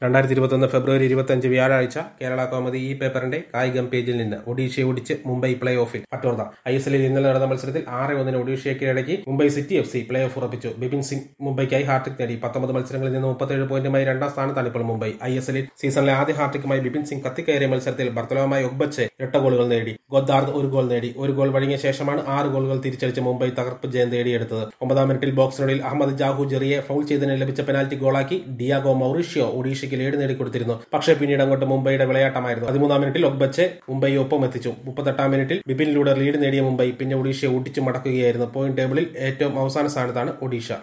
രണ്ടായിരത്തി ഇരുപത്തൊന്ന് ഫെബ്രുവരി ഇരുപത്തഞ്ച് വ്യാഴാഴ്ച കേരള കോമതി ഈ പേപ്പറിന്റെ കായികം പേജിൽ നിന്ന് ഒഡീഷയെ ഒടിച്ച് മുംബൈ പ്ലേ ഓഫിൽ പട്ടോർദ ഐ എസ് എല്ലിൽ ഇന്നലെ നടന്ന മത്സരത്തിൽ ആറ് ഒന്നിന് ഒഡീഷയെ കീഴടക്കി Mumbai city F C play off ഉറപ്പിച്ചു ബിപിൻ സിംഗ് മുംബൈക്കായി ഹാർട്രിക് നേടി പത്തൊമ്പത് മത്സരങ്ങളിൽ നിന്ന് മുപ്പത്തേഴ് പോയിന്റുമായി രണ്ടാം സ്ഥാനത്താണ് ഇപ്പോൾ മുംബൈ ഐ എസ് എല്ലിൽ സീസണിലെ ആദ്യ ഹാർട്രിക്കുമായി ബിപിൻ സിംഗ് കത്തിക്കയറിയ മത്സരത്തിൽ ബർത്തലോമായി ഒഗ്ബച്ച് എട്ട് ഗോളുകൾ നേടി ഗൊദ്ദാർദ് ഒരു ഗോൾ നേടി ഒരു ഗോൾ വഴങ്ങിയ ശേഷമാണ് ആറ് ഗോളുകൾ തിരിച്ചടിച്ച് മുംബൈ തകർപ്പ് ജയം നേടിയെടുത്തത് ഒമ്പതാം മിനിറ്റിൽ ബോക്സിനുള്ളിൽ അഹമ്മദ് ജാഹു ജെറിയെ ഫൗൾ ചെയ്തതിന് ലഭിച്ച പെനാൽറ്റി ഗോളാക്കി ഡിയാഗോ മൗറിഷ്യോ ഒഡീഷയ്ക്ക് ലീഡ് നേടിക്കൊടുത്തിരുന്നു പക്ഷേ പിന്നീട് അങ്ങോട്ട് മുംബൈയുടെ വിളയാട്ടമായിരുന്നു പതിമൂന്നാം മിനിറ്റിൽ ഒഗ്ബച്ച് മുംബൈ ഒപ്പം എത്തിച്ചു മുപ്പത്തെട്ടാം മിനിറ്റിൽ ബിപിനിലൂടെ ലീഡ് നേടിയ മുംബൈ പിന്നെ ഒഡീഷയെ ഒടിച്ചു മടക്കുകയായിരുന്നു പോയിന്റ് ടേബിളിൽ ഏറ്റവും അവസാന സ്ഥാനത്താണ് ഒഡീഷ